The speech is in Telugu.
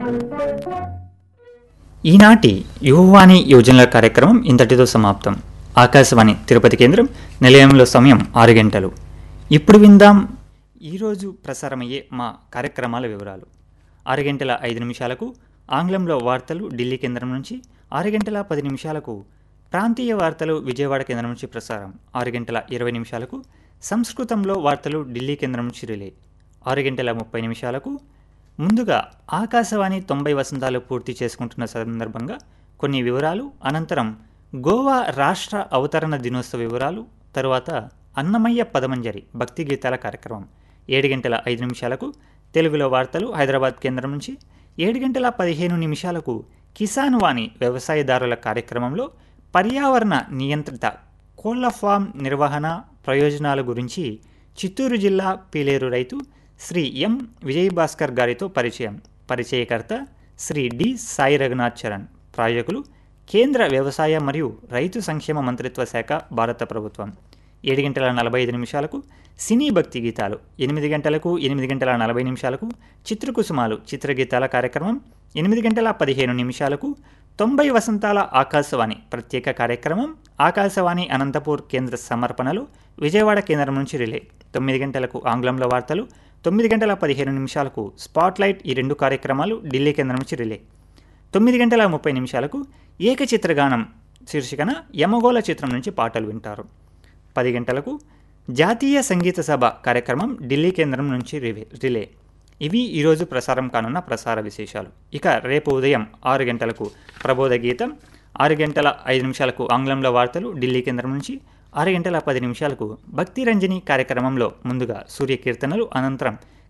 ఈనాటి యువవాణి యోజనల కార్యక్రమం ఇంతటితో సమాప్తం ఆకాశవాణి తిరుపతి కేంద్రం నిలయంలో సమయం ఆరు గంటలు ఇప్పుడు విందాం ఈరోజు ప్రసారమయ్యే మా కార్యక్రమాల వివరాలు ఆరు గంటల ఐదు నిమిషాలకు ఆంగ్లంలో వార్తలు ఢిల్లీ కేంద్రం నుంచి ఆరు గంటల పది నిమిషాలకు ప్రాంతీయ వార్తలు విజయవాడ కేంద్రం నుంచి ప్రసారం ఆరు గంటల ఇరవై నిమిషాలకు సంస్కృతంలో వార్తలు ఢిల్లీ కేంద్రం నుంచి రిలే ఆరు గంటల ముప్పై నిమిషాలకు ముందుగా ఆకాశవాణి తొంభై వసంతాలు పూర్తి చేసుకుంటున్న సందర్భంగా కొన్ని వివరాలు అనంతరం గోవా రాష్ట్ర అవతరణ దినోత్సవ వివరాలు తరువాత అన్నమయ్య పదమంజరి భక్తి గీతాల కార్యక్రమం ఏడు గంటల ఐదు నిమిషాలకు తెలుగులో వార్తలు హైదరాబాద్ కేంద్రం నుంచి ఏడు గంటల పదిహేను నిమిషాలకు కిసాన్ వాణి వ్యవసాయదారుల కార్యక్రమంలో పర్యావరణ నియంత్రిత కోళ్ల ఫామ్ నిర్వహణ ప్రయోజనాల గురించి చిత్తూరు జిల్లా పీలేరు రైతు శ్రీ ఎం విజయభాస్కర్ గారితో పరిచయం పరిచయకర్త శ్రీ డి సాయి రఘునాథ్ చరణ్ ప్రాయోజకులు కేంద్ర వ్యవసాయ మరియు రైతు సంక్షేమ మంత్రిత్వ శాఖ భారత ప్రభుత్వం ఏడు గంటల నలభై ఐదు నిమిషాలకు సినీ భక్తి గీతాలు ఎనిమిది గంటలకు ఎనిమిది గంటల నలభై నిమిషాలకు చిత్రకుసుమాలు చిత్రగీతాల కార్యక్రమం ఎనిమిది గంటల పదిహేను నిమిషాలకు తొంభై వసంతాల ఆకాశవాణి ప్రత్యేక కార్యక్రమం ఆకాశవాణి అనంతపూర్ కేంద్ర సమర్పణలు విజయవాడ కేంద్రం నుంచి రిలే తొమ్మిది గంటలకు ఆంగ్లంలో వార్తలు తొమ్మిది గంటల పదిహేను నిమిషాలకు స్పాట్లైట్ ఈ రెండు కార్యక్రమాలు ఢిల్లీ కేంద్రం నుంచి రిలే తొమ్మిది గంటల ముప్పై నిమిషాలకు ఏకచిత్రగానం శీర్షికన యమగోళ చిత్రం నుంచి పాటలు వింటారు పది గంటలకు జాతీయ సంగీత సభ కార్యక్రమం ఢిల్లీ కేంద్రం నుంచి రివే రిలే ఇవి ఈరోజు ప్రసారం కానున్న ప్రసార విశేషాలు ఇక రేపు ఉదయం ఆరు గంటలకు ప్రబోధ గీతం ఆరు గంటల ఐదు నిమిషాలకు ఆంగ్లంలో వార్తలు ఢిల్లీ కేంద్రం నుంచి ఆరు గంటల పది నిమిషాలకు భక్తి రంజని కార్యక్రమంలో ముందుగా సూర్య కీర్తనలు అనంతరం